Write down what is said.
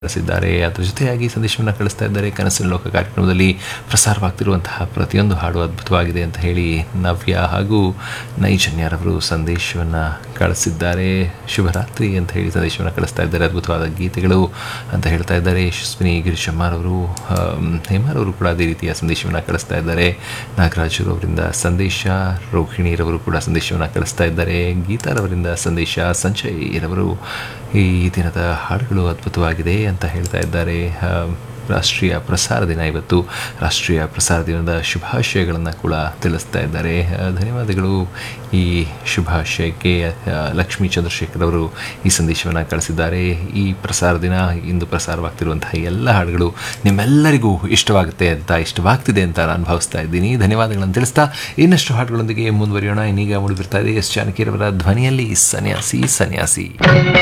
ಕಳಿಸಿದ್ದಾರೆ ಅದರ ಜೊತೆಯಾಗಿ ಸಂದೇಶವನ್ನು ಕಳಿಸ್ತಾ ಇದ್ದಾರೆ ಕನಸಿನ ಲೋಕ ಕಾರ್ಯಕ್ರಮದಲ್ಲಿ ಪ್ರಸಾರವಾಗ್ತಿರುವಂತಹ ಪ್ರತಿಯೊಂದು ಹಾಡು ಅದ್ಭುತವಾಗಿದೆ ಅಂತ ಹೇಳಿ ನವ್ಯ ಹಾಗೂ ನೈಜನ್ಯರವರು ಸಂದೇಶವನ್ನು ಕಳಿಸಿದ್ದಾರೆ ಶುಭರಾತ್ರಿ ಅಂತ ಹೇಳಿ ಸಂದೇಶವನ್ನು ಕಳಿಸ್ತಾ ಇದ್ದಾರೆ ಅದ್ಭುತವಾದ ಗೀತೆಗಳು ಅಂತ ಹೇಳ್ತಾ ಇದ್ದಾರೆ ಯಶಸ್ವಿನಿ ಗಿರೀಶಮ್ಮರವರು ಹೇಮಾರವರು ಕೂಡ ಅದೇ ರೀತಿಯ ಸಂದೇಶವನ್ನು ಕಳಿಸ್ತಾ ಇದ್ದಾರೆ ನಾಗರಾಜರು ಅವರಿಂದ ಸಂದೇಶ ರೋಹಿಣಿರವರು ಕೂಡ ಸಂದೇಶವನ್ನು ಕಳಿಸ್ತಾ ಇದ್ದಾರೆ ಗೀತಾರವರಿಂದ ಸಂದೇಶ ಸಂಜಯ್ ರವರು ಈ ದಿನದ ಹಾಡುಗಳು ಅದ್ಭುತವಾಗಿದೆ ಅಂತ ಹೇಳ್ತಾ ಇದ್ದಾರೆ ಆ, ರಾಷ್ಟ್ರೀಯ ಪ್ರಸಾರ ದಿನ ಇವತ್ತು ರಾಷ್ಟ್ರೀಯ ಪ್ರಸಾರ ದಿನದ ಶುಭಾಶಯಗಳನ್ನು ಕೂಡ ತಿಳಿಸ್ತಾ ಇದ್ದಾರೆ ಆ, ಧನ್ಯವಾದಗಳು ಈ ಶುಭಾಶಯಕ್ಕೆ ಆ, ಲಕ್ಷ್ಮೀ ಚಂದ್ರಶೇಖರ್ ಅವರು ಈ ಸಂದೇಶವನ್ನು ಕಳಿಸಿದ್ದಾರೆ ಈ ಪ್ರಸಾರ ದಿನ ಇಂದು ಪ್ರಸಾರವಾಗ್ತಿರುವಂತಹ ಎಲ್ಲ ಹಾಡುಗಳು ನಿಮ್ಮೆಲ್ಲರಿಗೂ ಇಷ್ಟವಾಗುತ್ತೆ ಅಂತ ಇಷ್ಟವಾಗ್ತಿದೆ ಅಂತ ನಾನು ಭಾವಿಸ್ತಾ ಇದ್ದೀನಿ ಧನ್ಯವಾದಗಳನ್ನು ತಿಳಿಸ್ತಾ ಇನ್ನಷ್ಟು ಹಾಡುಗಳೊಂದಿಗೆ ಮುಂದುವರಿಯೋಣ ಇನ್ನೀಗ ಮೂಡಿಬಿರ್ತಾ ಇದೆ ಎಸ್ ಜಾನಕಿರವರ ಧ್ವನಿಯಲ್ಲಿ ಸನ್ಯಾಸಿ ಸನ್ಯಾಸಿ